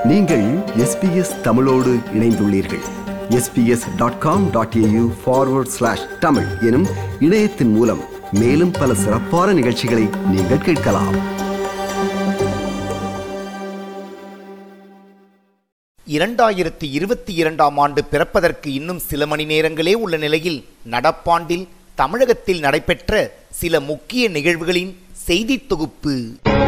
நீங்கள் எஸ்பிஎஸ் தமிழோடு இணைந்துள்ளீர்கள் SBS dot com dot AU forward slash Tamil எனும் இணையத்தின் மூலம் மேலும் பல சிறப்பான நிகழ்ச்சிகளை நீங்கள் கேட்கலாம் இரண்டாயிரத்தி இருபத்தி இரண்டாம் ஆண்டு பிறப்பதற்கு இன்னும் சில மணி நேரங்களே உள்ள நிலையில் நடப்பாண்டில் தமிழகத்தில் நடைபெற்ற சில முக்கிய நிகழ்வுகளின் செய்தி தொகுப்பு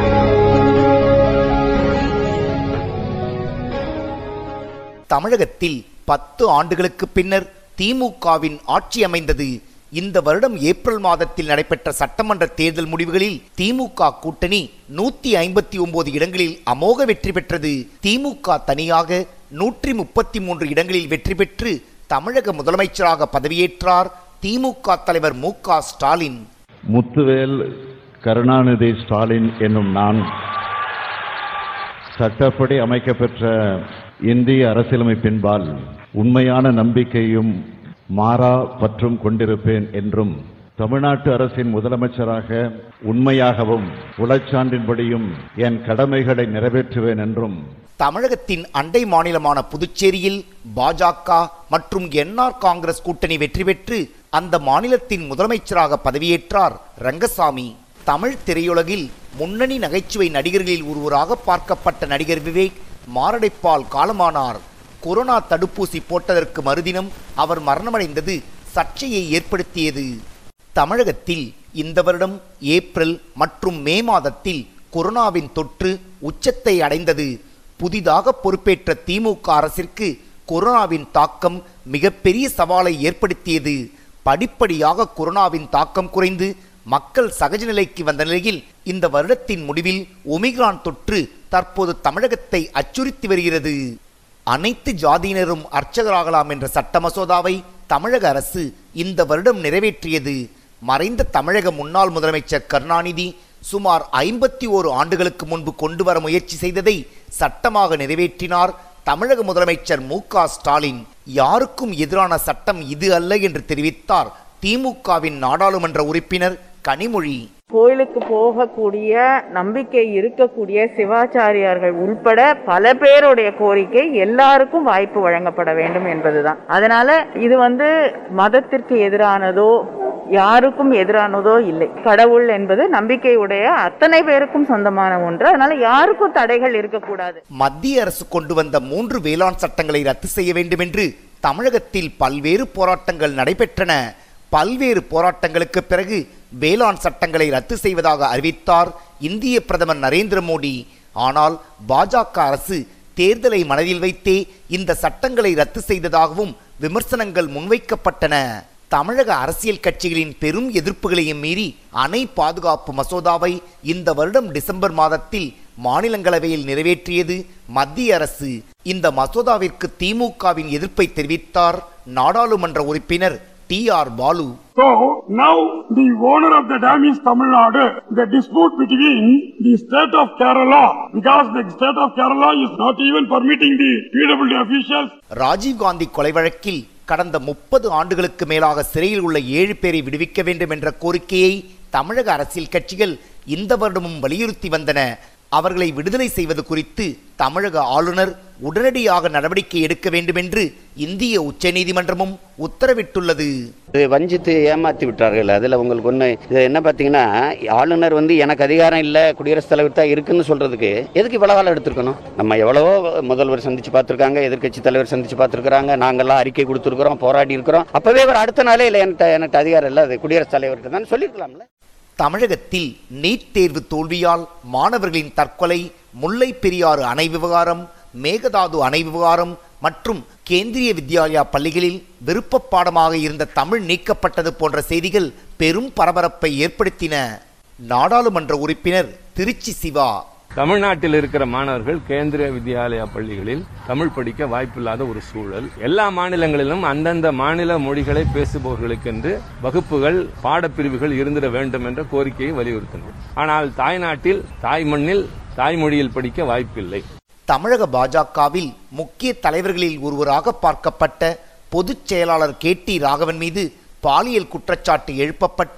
தமிழகத்தில் பத்து ஆண்டுகளுக்கு பின்னர் திமுகவின் ஆட்சி அமைந்தது இந்த வருடம் ஏப்ரல் மாதத்தில் நடைபெற்ற சட்டமன்ற தேர்தல் முடிவுகளில் திமுக கூட்டணி நூத்தி ஐம்பத்தி ஒன்பது இடங்களில் அமோக வெற்றி பெற்றது திமுக தனியாக நூற்றி முப்பத்தி மூன்று இடங்களில் வெற்றி பெற்று தமிழக முதலமைச்சராக பதவியேற்றார் திமுக தலைவர் மு க ஸ்டாலின் முத்துவேல் கருணாநிதி ஸ்டாலின் என்னும் நான் சட்டப்படி அமைக்கப்பெற்ற இந்திய அரசியலமைப்பின்பால் உண்மையான நம்பிக்கையும் மாறா பற்றும் கொண்டிருப்பேன் என்றும் தமிழ்நாட்டு அரசின் முதலமைச்சராக உண்மையாகவும் உளச்சான்றின்படியும் என் கடமைகளை நிறைவேற்றுவேன் என்றும் தமிழகத்தின் அண்டை மாநிலமான புதுச்சேரியில் பாஜக மற்றும் என்ஆர் காங்கிரஸ் கூட்டணி வெற்றி பெற்று அந்த மாநிலத்தின் முதலமைச்சராக பதவியேற்றார் ரங்கசாமி தமிழ் திரையுலகில் முன்னணி நகைச்சுவை நடிகர்களில் ஒருவராக பார்க்கப்பட்ட நடிகர் விவேக் மாரடைப்பால் காலமானார் கொரோனா தடுப்பூசி போட்டதற்கு மறுதினம் அவர் மரணமடைந்தது சர்ச்சையை ஏற்படுத்தியது தமிழகத்தில் இந்த வருடம் ஏப்ரல் மற்றும் மே மாதத்தில் கொரோனாவின் தொற்று உச்சத்தை அடைந்தது புதிதாக பொறுப்பேற்ற திமுக அரசிற்கு கொரோனாவின் தாக்கம் மிகப்பெரிய சவாலை ஏற்படுத்தியது படிப்படியாக கொரோனாவின் தாக்கம் குறைந்து மக்கள் சகஜ நிலைக்கு வந்த நிலையில் இந்த வருடத்தின் முடிவில் ஒமிக்ரான் தொற்று தற்போது தமிழகத்தை அச்சுறுத்தி வருகிறது அனைத்து ஜாதியினரும் அர்ச்சகராகலாம் என்ற சட்ட மசோதாவை தமிழக அரசு இந்த வருடம் நிறைவேற்றியது மறைந்த தமிழக முன்னாள் முதலமைச்சர் கருணாநிதி சுமார் ஐம்பத்தி ஓரு ஆண்டுகளுக்கு முன்பு கொண்டு வர முயற்சி செய்ததை சட்டமாக நிறைவேற்றினார் தமிழக முதலமைச்சர் மு க ஸ்டாலின் யாருக்கும் எதிரான சட்டம் இது அல்ல என்று தெரிவித்தார் திமுகவின் நாடாளுமன்ற உறுப்பினர் கனிமொழி கோயிலுக்கு போகக்கூடிய நம்பிக்கை இருக்கக்கூடிய சிவாச்சாரியார்கள் உள்பட பல பேருடைய கோரிக்கை எல்லாருக்கும் வாய்ப்பு வழங்கப்பட வேண்டும் என்பதுதான் அதனால இது வந்து மதத்திற்கு எதிரானதோ யாருக்கும் எதிரானதோ இல்லை கடவுள் என்பது நம்பிக்கையுடைய அத்தனை பேருக்கும் சொந்தமான ஒன்று அதனால யாருக்கும் தடைகள் இருக்கக்கூடாது மத்திய அரசு கொண்டு வந்த மூன்று வேளாண் சட்டங்களை ரத்து செய்ய வேண்டும் என்று தமிழகத்தில் பல்வேறு போராட்டங்கள் நடைபெற்றன பல்வேறு போராட்டங்களுக்கு பிறகு வேளாண் சட்டங்களை ரத்து செய்வதாக அறிவித்தார் இந்திய பிரதமர் நரேந்திர மோடி ஆனால் பாஜக அரசு தேர்தலை மனதில் வைத்தே இந்த சட்டங்களை ரத்து செய்ததாகவும் விமர்சனங்கள் முன்வைக்கப்பட்டன தமிழக அரசியல் கட்சிகளின் பெரும் எதிர்ப்புகளையும் மீறி அணை பாதுகாப்பு மசோதாவை இந்த வருடம் டிசம்பர் மாதத்தில் மாநிலங்களவையில் நிறைவேற்றியது மத்திய அரசு இந்த மசோதாவிற்கு திமுகவின் எதிர்ப்பை தெரிவித்தார் நாடாளுமன்ற உறுப்பினர் T R Baalu So now the owner of the dam is Tamil Nadu. The dispute between the state of Kerala, because the state of Kerala is not even permitting the PWD officials Rajiv Gandhi கொலை வழக்கில் கடந்த முப்பது ஆண்டுகளுக்கு மேலாக சிறையில் உள்ள ஏழு பேரை விடுவிக்க வேண்டும் என்ற கோரிக்கையை தமிழக அரசியல் கட்சிகள் இந்த வருடமும் வலியுறுத்தி வந்தன அவர்களை விடுதலை செய்வது குறித்து தமிழக ஆளுநர் உடனடியாக நடவடிக்கை எடுக்க வேண்டும் என்று இந்திய உச்சநீதிமன்றமும் உத்தரவிட்டுள்ளது இது வஞ்சித்து ஏமாத்தி விட்டார்கள் அதில் உங்களுக்கு ஒன்று இது என்ன பார்த்தீங்கன்னா ஆளுநர் வந்து எனக்கு அதிகாரம் இல்லை குடியரசுத் தலைவர் தான் இருக்குன்னு சொல்றதுக்கு எதுக்கு இவ்வளோ காலம் எடுத்திருக்கணும் நம்ம எவ்வளவோ முதல்வர் சந்திச்சு பார்த்துருக்காங்க எதிர்க்கட்சி தலைவர் சந்திச்சு பார்த்துருக்காங்க நாங்கள்லாம் அறிக்கை கொடுத்துருக்குறோம் போராடி இருக்கிறோம் அப்பவே ஒரு அடுத்த நாளே இல்லை எனக்கு எனக்கு அதிகாரம் இல்லை அது குடியரசுத் தலைவர்கிட்ட தான் சொல்லியிருக்கலாம்ல தமிழகத்தில் நீட் தேர்வு தோல்வியால் மாணவர்களின் தற்கொலை முல்லை பெரியாறு அணை விவகாரம் மேகதாது அணை விவகாரம் மற்றும் கேந்திரிய வித்யாலயா பள்ளிகளில் விருப்ப பாடமாக இருந்த தமிழ் நீக்கப்பட்டது போன்ற செய்திகள் பெரும் பரபரப்பை ஏற்படுத்தின நாடாளுமன்ற உறுப்பினர் திருச்சி சிவா தமிழ்நாட்டில் இருக்கிற மாணவர்கள் கேந்திரிய வித்யாலயா பள்ளிகளில் தமிழ் படிக்க வாய்ப்பில்லாத ஒரு சூழல் எல்லா மாநிலங்களிலும் அந்தந்த மாநில மொழிகளை பேசுபவர்களுக்கென்று வகுப்புகள் பாடப்பிரிவுகள் இருந்திட வேண்டும் என்ற கோரிக்கையை வலியுறுத்தினர் ஆனால் தாய்நாட்டில் தாய் மண்ணில் தாய்மொழியில் படிக்க வாய்ப்பில்லை தமிழக பாஜகவில் முக்கிய தலைவர்களில் ஒருவராக பார்க்கப்பட்ட பொதுச் செயலாளர் கே டி ராகவன் மீது பாலியல் குற்றச்சாட்டு எழுப்பப்பட்டு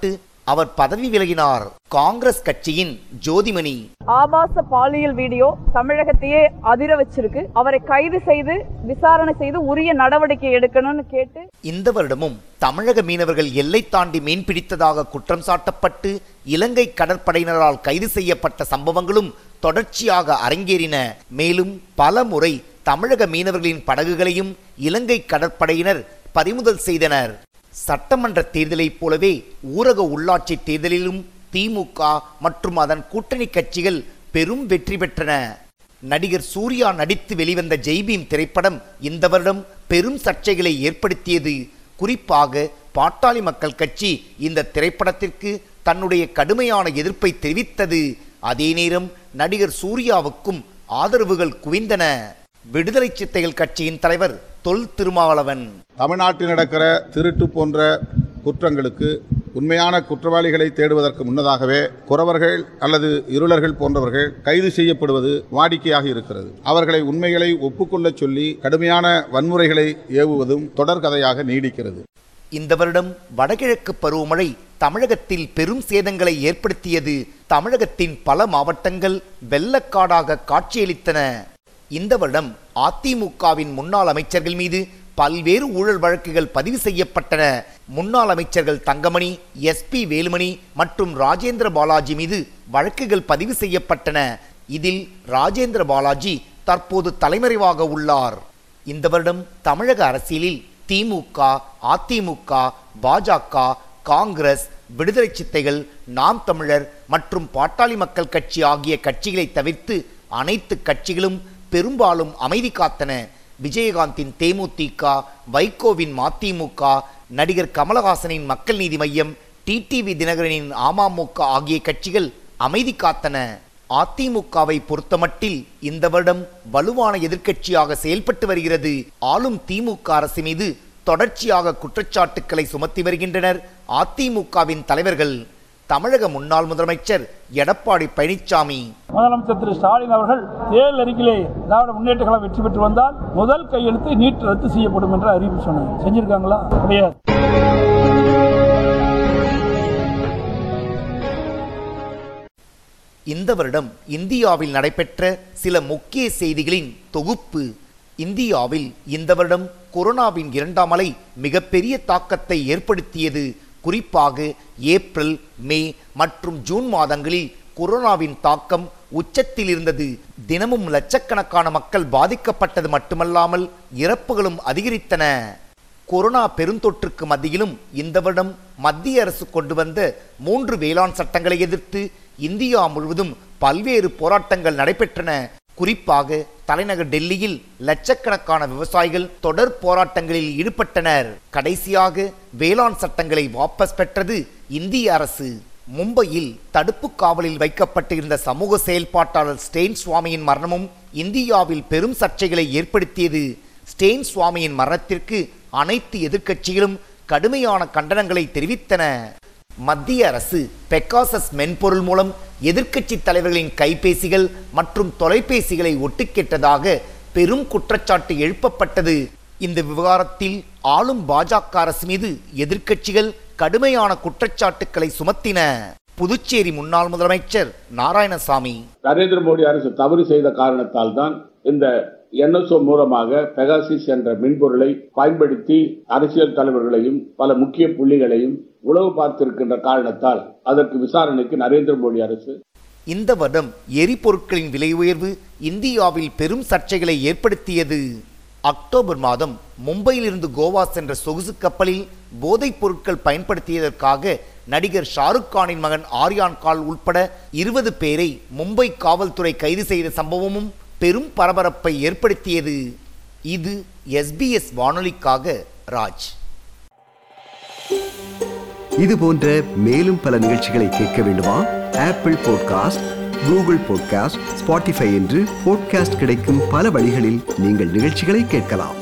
அவர் பதவி விலகினார் காங்கிரஸ் கட்சியின் ஜோதிமணி ஆபாச பாலியல் வீடியோ தமிழகத்தையே அதிர வச்சிருக்கு அவரை கைது செய்து விசாரணை செய்து உரிய நடவடிக்கை எடுக்கணும்னு கேட்டு இந்த வருடமும் தமிழக மீனவர்கள் எல்லை தாண்டி மீன் பிடித்ததாக குற்றம் சாட்டப்பட்டு இலங்கை கடற்படையினரால் கைது செய்யப்பட்ட சம்பவங்களும் தொடர்ச்சியாக அரங்கேறின மேலும் பல முறை தமிழக மீனவர்களின் படகுகளையும் இலங்கை கடற்படையினர் பறிமுதல் செய்தனர் சட்டமன்ற தேர்தலைப் போலவே ஊரக உள்ளாட்சி தேர்தலிலும் திமுக மற்றும் அதன் கூட்டணி கட்சிகள் பெரும் வெற்றி பெற்றன நடிகர் சூர்யா நடித்து வெளிவந்த ஜெய்பீம் திரைப்படம் இந்த வருடம் பெரும் சர்ச்சைகளை ஏற்படுத்தியது குறிப்பாக பாட்டாளி மக்கள் கட்சி இந்த திரைப்படத்திற்கு தன்னுடைய கடுமையான எதிர்ப்பை தெரிவித்தது அதே நேரம் நடிகர் சூர்யாவுக்கும் ஆதரவுகள் குவிந்தன விடுதலை சித்தைகள் கட்சியின் தலைவர் தொல் திருமாவளவன் தமிழ்நாட்டில் நடக்கிற திருட்டு போன்ற குற்றங்களுக்கு உண்மையான குற்றவாளிகளை தேடுவதற்கு முன்னதாகவே குறவர்கள் அல்லது இருளர்கள் போன்றவர்கள் கைது செய்யப்படுவது வாடிக்கையாக இருக்கிறது அவர்களை உண்மைகளை ஒப்புக்கொள்ளச் சொல்லி கடுமையான வன்முறைகளை ஏவுவதும் தொடர்கதையாக நீடிக்கிறது இந்த வருடம் வடகிழக்கு பருவமழை தமிழகத்தில் பெரும் சேதங்களை ஏற்படுத்தியது தமிழகத்தின் பல மாவட்டங்கள் வெள்ளக்காடாக காட்சியளித்தன இந்த வருடம் அதிமுகவின் முன்னாள் அமைச்சர்கள் மீது பல்வேறு ஊழல் வழக்குகள் பதிவு செய்யப்பட்டன முன்னாள் அமைச்சர்கள் தங்கமணி எஸ்பி வேலுமணி மற்றும் ராஜேந்திர பாலாஜி மீது வழக்குகள் பதிவு செய்யப்பட்டன இதில் ராஜேந்திர பாலாஜி தற்போது தலைமறைவாக உள்ளார் இந்த வருடம் தமிழக அரசியலில் திமுக அதிமுக பாஜக காங்கிரஸ் விடுதலை சித்தைகள் நாம் தமிழர் மற்றும் பாட்டாளி மக்கள் கட்சி ஆகிய கட்சிகளை தவிர்த்து அனைத்து கட்சிகளும் பெரும்பாலும் அமைதி காத்தன விஜயகாந்தின் தேமுதிக வைகோவின் மதிமுக நடிகர் கமலஹாசனின் மக்கள் நீதி மையம் டிடிவி தினகரனின் அமமுக ஆகிய கட்சிகள் அமைதி காத்தன அதிமுகவை பொறுத்தமட்டில் இந்த வருடம் வலுவான எதிர்க்கட்சியாக செயல்பட்டு வருகிறது ஆளும் திமுக அரசு மீது தொடர்ச்சியாக குற்றச்சாட்டுக்களை சுமத்தி வருகின்றனர் அதிமுகவின் தலைவர்கள் தமிழக முன்னாள் முதலமைச்சர் எடப்பாடி பழனிசாமி முதலமைச்சர் திரு ஸ்டாலின் அவர்கள் தேர்தல் அறிக்கையிலே திராவிட முன்னேற்ற கழகம் வெற்றி பெற்று வந்தால் முதல் கையெழுத்து நீட் ரத்து செய்யப்படும் என்று அறிவிப்பு சொன்னாங்க செஞ்சிருக்காங்களா கிடையாது இந்த வருடம் இந்தியாவில் நடைபெற்ற சில முக்கிய செய்திகளின் தொகுப்பு இந்தியாவில் இந்த வருடம் கொரோனாவின் இரண்டாம் அலை மிகப்பெரிய தாக்கத்தை ஏற்படுத்தியது குறிப்பாக ஏப்ரல் மே மற்றும் ஜூன் மாதங்களில் கொரோனாவின் தாக்கம் உச்சத்தில் இருந்தது தினமும் லட்சக்கணக்கான மக்கள் பாதிக்கப்பட்டது மட்டுமல்லாமல் இறப்புகளும் அதிகரித்தன கொரோனா பெருந்தொற்றுக்கு மத்தியிலும் இந்த வருடம் மத்திய அரசு கொண்டு வந்த மூன்று வேளாண் சட்டங்களை எதிர்த்து இந்தியா முழுவதும் பல்வேறு போராட்டங்கள் நடைபெற்றன குறிப்பாக தலைநகர் டெல்லியில் லட்சக்கணக்கான விவசாயிகள் தொடர் போராட்டங்களில் ஈடுபட்டனர் கடைசியாக வேளாண் சட்டங்களை வாபஸ் பெற்றது இந்திய அரசு மும்பையில் தடுப்பு காவலில் வைக்கப்பட்டிருந்த சமூக செயல்பாட்டாளர் ஸ்டெயின் சுவாமியின் மரணமும் இந்தியாவில் பெரும் சர்ச்சைகளை ஏற்படுத்தியது ஸ்டெயின் சுவாமியின் மரணத்திற்கு அனைத்து எதிர்க்கட்சிகளும் கடுமையான கண்டனங்களை தெரிவித்தன மத்திய அரசு பெக்காசஸ் மென்பொருள் மூலம் எதிர்க்கட்சி தலைவர்களின் கைபேசிகள் மற்றும் தொலைபேசிகளை ஒட்டுக்கேட்டதாக பெரும் குற்றச்சாட்டு எழுப்பப்பட்டது இந்த விவகாரத்தில் ஆளும் பாஜக அரசு மீது எதிர்க்கட்சிகள் கடுமையான குற்றச்சாட்டுக்களை சுமத்தின புதுச்சேரி முன்னாள் முதலமைச்சர் நாராயணசாமி நரேந்திர மோடி அரசு தவறு செய்த காரணத்தால் தான் இந்த என்எஸ்ஓ மூலமாக பெகாசிஸ் என்ற மென்பொருளை பயன்படுத்தி அரசியல் தலைவர்களையும் பல முக்கிய புள்ளிகளையும் உளவு பார்த்திருக்கின்ற காரணத்தால் அதற்கு விசாரணைக்கு நரேந்திர மோடி அரசு இந்த வருடம் எரிபொருட்களின் விலை உயர்வு இந்தியாவில் பெரும் சர்ச்சைகளை ஏற்படுத்தியது அக்டோபர் மாதம் மும்பையிலிருந்து கோவா சென்ற சொகுசு கப்பலில் போதைப் பொருட்கள் பயன்படுத்தியதற்காக நடிகர் ஷாருக் கானின் மகன் ஆர்யான் கால் உட்பட இருபது பேரை மும்பை காவல்துறை கைது செய்த சம்பவமும் பெரும் பரபரப்பை ஏற்படுத்தியது இது எஸ்பிஎஸ் வானொலிக்காக ராஜ் இது போன்ற மேலும் பல நிகழ்ச்சிகளை கேட்க வேண்டுமா Apple podcast Google podcast Spotify என்று பாட்காஸ்ட் கிடைக்கும் பல வழிகளில் நீங்கள் நிகழ்ச்சிகளை கேட்கலாம்